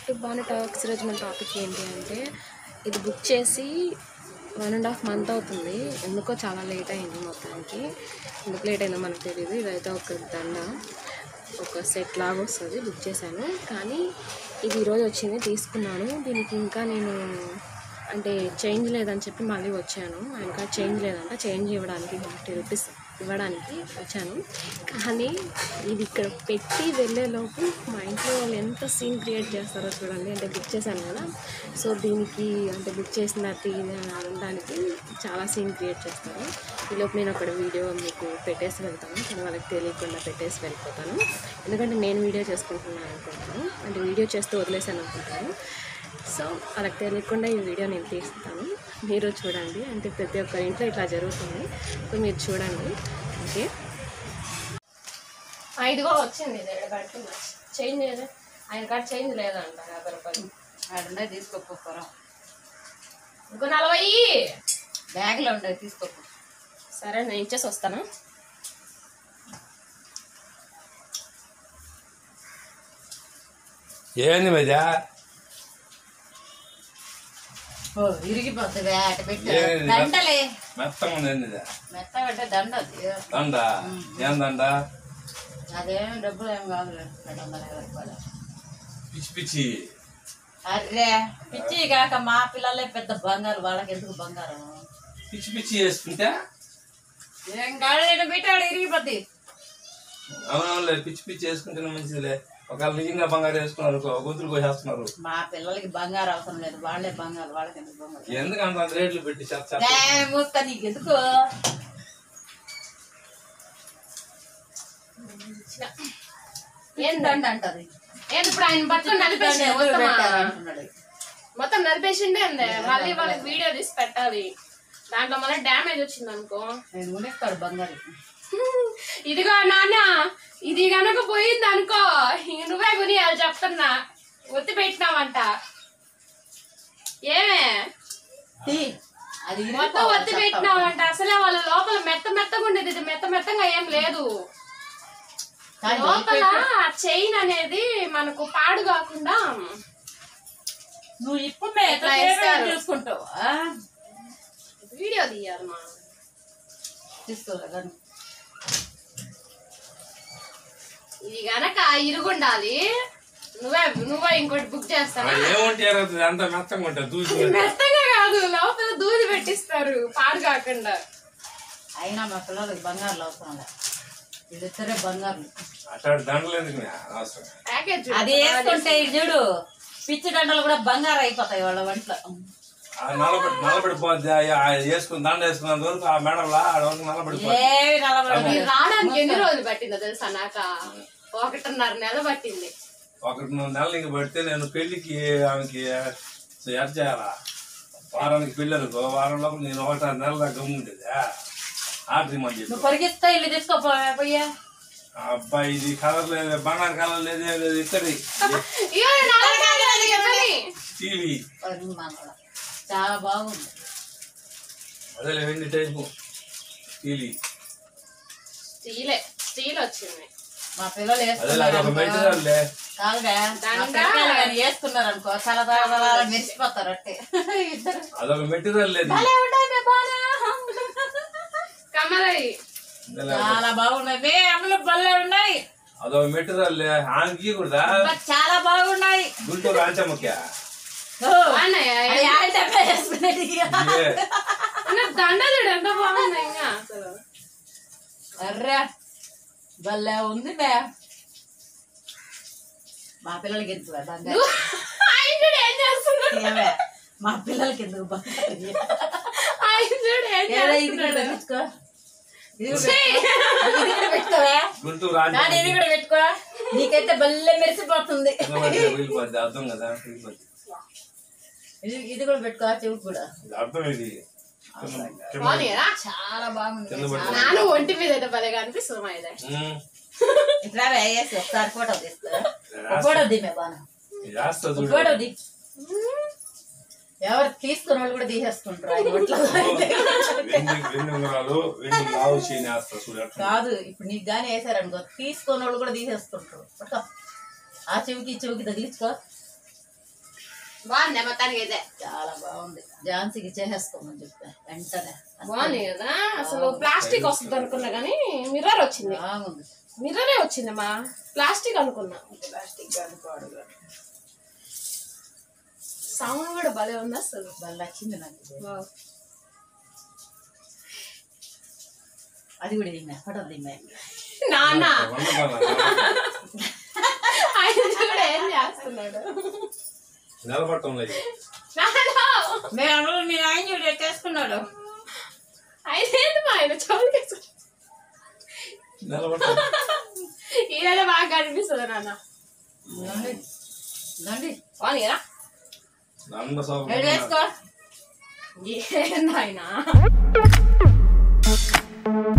To Banu talks ఈరోజు మన topic ఏంటి అంటే ఇది బుక్ చేసి వన్ అండ్ హాఫ్ మంత్ అవుతుంది ఎందుకో చాలా లేట్ అయింది మొత్తానికి ఎందుకు లేట్ అయిందో మనకు తెలియదు ఇదైతే ఒక దండ ఒక సెట్ లాగా వస్తుంది బుక్ చేశాను కానీ ఇది ఈరోజు వచ్చింది తీసుకున్నాను దీనికి ఇంకా నేను అంటే చేంజ్ లేదని చెప్పి మళ్ళీ వచ్చాను ఇంకా చేంజ్ లేదంట చేంజ్ ఇవ్వడానికి ఫిఫ్టీ రూపీస్ ఇవ్వడానికి వచ్చాను కానీ ఇది ఇక్కడ పెట్టి వెళ్ళేలోపు మా ఇంట్లో వాళ్ళు ఎంత సీన్ క్రియేట్ చేస్తారో చూడండి అంటే బుక్ చేశాను కదా సో దీనికి అంటే బుక్ చేసిన అనడానికి చాలా సీన్ క్రియేట్ చేస్తారు ఈలోపు నేను అక్కడ వీడియో మీకు పెట్టేసి వెళ్తాను కానీ వాళ్ళకి తెలియకుండా పెట్టేసి వెళ్ళిపోతాను ఎందుకంటే నేను వీడియో చేసుకుంటున్నాను అనుకుంటాను అంటే వీడియో చేస్తూ వదిలేసాను అనుకుంటాను సో వాళ్ళకి తెలియకుండా ఈ వీడియో నేను తీస్తాను మీరు చూడండి అంటే ప్రతి ఒక్కరి ఇంట్లో ఇట్లా జరుగుతుంది సో మీరు చూడండి ఓకే ఇదిగో వచ్చింది ఇది ఇక్కడ పడుతుంది చేంజ్ లేదా ఆయన కాడ చేంజ్ లేదంట యాభై రూపాయలు ఆడున్నాయి తీసుకోపోరం ఇంకో నలభై బ్యాగ్లో ఉండేది తీసుకోపో సరే నేను ఇచ్చేసి వస్తాను ఏంది మధ్య ఓ విరిగిపోతుంది అటు పెట్టి ఏది? దండలే మెత్తగా ఉంది ఏంది ఇది? మెత్త పెట్టే దండ అది. దండ ఏం దండ అదేం డబ్బులు ఏం కాదు రెండు వందల యాభై రూపాయలు పిచ్చి పిచ్చి అరే పిచ్చి కాక మా పిల్లలే పెద్ద బంగారు వాళ్ళకి ఎందుకు బంగారం పిచ్చి పిచ్చి చేసుకుంటే ఏం కాదు ఇటు పెట్టాడు ఇరిగిపోద్ది అవునవునులే పిచ్చి పిచ్చి చేసుకుంటేనే మంచిదిలే ఒకవేళ నిజంగా బంగారు వేసుకున్నారు అనుకో గొంతులు కోసేస్తున్నారు మా పిల్లలకి బంగారు అవసరం లేదు వాళ్ళే బంగారు వాళ్ళకి ఎందుకు బంగారు ఎందుకు అంత అంత రేట్లు పెట్టి చెత్త చెత్త? ఏ, మూస్తా నీకు ఎందుకు ఏం దండ అంటది ఏంది ఇప్పుడు ఆయన బట్టలు నలిపేసి ఎందుకు మొత్తం పెట్టారు అంటున్నాడు మొత్తం నలిపేసిండే అందే మళ్ళీ వాళ్ళకి వీడియో తీసి పెట్టాలి దాంట్లో మళ్ళీ డ్యామేజ్ వచ్చింది అనుకో నేను ఉనిస్తాడు బంగారు ఇదిగో నాన్న ఇది గనక పోయింది అనుకో ఇంక నువ్వే కొనియాలి చెప్తున్నా ఒత్తి పెట్టినావంట ఏమే తీ. అది మొత్తం ఇరిగిపోవాలి ఒత్తి పెట్టినావంట అసలే వాళ్ళ లోపల మెత్త మెత్తగా ఉండేది ఇది మెత్త మెత్తగా ఏం లేదు కానీ లోపల చైన్ అనేది మనకు పాడు కాకుండా నువ్వు ఇప్పుడు ఇట్లా వేస్తారు. చూసుకుంటావు ఆ? వీడియో తీయాలి మా తీసుకోలే కానీ ఇది గనక ఇరుగుండాలి నువ్వే నువ్వే ఇంకోటి బుక్ ఆ, చేస్తావా ఏముంటారు అది అంత మెత్తగా ఉంటుంది దూసి మెత్తగా కాదు లోపల దూది పెట్టిస్తారు పాడు కాకుండా అయినా మా పిల్లలకి బంగారు అవసరం లే వీళ్ళిద్దరే బంగారు అట్లాంటి దండలు ఎందుకు మే? అవసరం ప్యాకేజ్ అది వేసుకుంటే ఇది చూడు పిచ్చి దండలు కూడా బంగారు అయిపోతాయి వాళ్ళ వంటలో ఆ నల్లబడి నల్లబడిపోద్ది ఆ- ఆ వేసుకుని దండ వేసుకున్నంత వరకు ఆ మెడలో ఆడ వరకు నల్లబడిపోద్ది ఏవి నలభై మీరు రావడానికి ఎన్ని రోజులు పట్టిందో తెలుసా నాక ఒకటిన్నర నెల పట్టింది ఒకటి మూడు నెలలు ఇంక పడితే నేను పెళ్లికి ఆమెకి ఎట్ చేయాలా వారానికి పెళ్ళి అనుకో వారం లోపల నేను ఒకటి నెల దాకా ఉండేది ఆర్డర్ ఇమ్మని చెప్పి నువ్వు పరిగిస్తా ఇల్లు తీసుకోపోయా పోయా అబ్బాయి ఇది కలర్ లేదు బంగారు కలర్ లేదు ఏం లేదు ఇక్కడి ఇయ్యో, నల్ల కాదు అది ఎర్రది. టీవీ చాలా బాగుంది అదే వెండి టైపు టీవీ స్టీలే స్టీల్ వచ్చింది మా పిల్లలు అదే వేసుకున్నారు ఒక అనుకో, మెటీరియల్ కాదుగా మా దండ. పిల్లలు కానీ వేసుకున్నారు అనుకో చాలా చాలా మెరిసిపోతారు అట్టే ఇద్దరు అదొక మెటీరియల్ లేదు భలే ఉన్నాయి మే బాగా. కమ్మలది చాలా బాగున్నాయి మే అమ్మలు భలే ఉన్నాయి అదొక మెటీరియల్ ఆమెకి కూడా అబ్బా, చాలా బాగున్నాయి గుంటూరు ఆంచమ్మకి ఓ, బాగున్నాయా అది ఆడ డబ్బా వేసుకునేది ఇదే ఇంకా దండ చూడు ఎంత బాగుంది ఇంకా అసలు అర్రా భలే ఉంది మే మా పిల్లలకి ఎందుకు బంగారు ఆయన చూడు ఏం చేస్తున్నాడు ఏమే, మా పిల్లలకి ఎందుకు బంగారు ఆయన చూడు ఏం ఏదో ఇది కూడా చేస్తున్నాడు పెట్టుకో ఇది కూడా పెట్టుకో. ఇది కూడా పెట్టుకోవే గుంటూరు కానీ ఇది ఆంచమ్మ కూడా పెట్టుకో నీకైతే భలే మెరిసిపోతుంది వెళ్ళిపోద్ది అర్థం కదా వెళ్ళిపోద్ది ఇది ఇది కూడా పెట్టుకో చెవి కూడా ఇది అర్థం ఇది కింద- బాగుంది కదా చాలా బాగుంది కింద పడి- నాన్న ఒంటి మీద అయితే భలేగా అనిపిస్తుంది మా ఇదే ఉమ్. ఇట్లా వేసి ఒకసారి ఫోటో తీస్తా ఒక ఫోటో దిమే బాగా ఇది వేస్తా చూడు ఫోటో ది ఎవరు తీసుకున్న వాళ్ళు కూడా తీసేసుకుంటారు ఆయన ఒంట్లో. వెండి వెండి ఉంగరాలు వెండి లావు చేయని వేస్తా చూడు అట్లా. కాదు ఇప్పుడు నీకు కానీ వేసారనుకో తీసుకున్న వాళ్ళు కూడా తీసేసుకుంటారు పట్టుకో ఆ చెవికి ఈ చెవికి తగిలించుకో బాగుంది మొత్తానికి అయితే చాలా బాగుంది ఝాన్సీకి చేసేసుకోమని చెప్తా వెంటనే బాగుంది కదా అసలు ప్లాస్టిక్ వస్తుంది అనుకున్నా కానీ మిర్రర్ వచ్చింది బాగుంది మిర్రరే వచ్చిందమ్మా ప్లాస్టిక్ అనుకున్నా ప్లాస్టిక్ కాదు పాడు కాదు సౌండ్ కూడా భలే ఉంది అసలు వాళ్ళు నచ్చింది నాకు ఇది. వావ్. అది కూడా తిన్నా ఫోటో తిన్నా నాన్న వండుతానా? ఆయన కూడా ఏం చేస్తున్నాడు నిలబట్టం లేదు నాన్న మేము మీ ఆయన చూడు ఎట్టేసుకున్నాడు ఆయన ఏంటి మా ఆయన చౌలకి నిలబట్టం ఈయన బాగా కనిపిస్తుంది నాన్న దండి దండి బాగుంది కదా నంద సోప రెడీ వేసుకో ఏంది ఆయన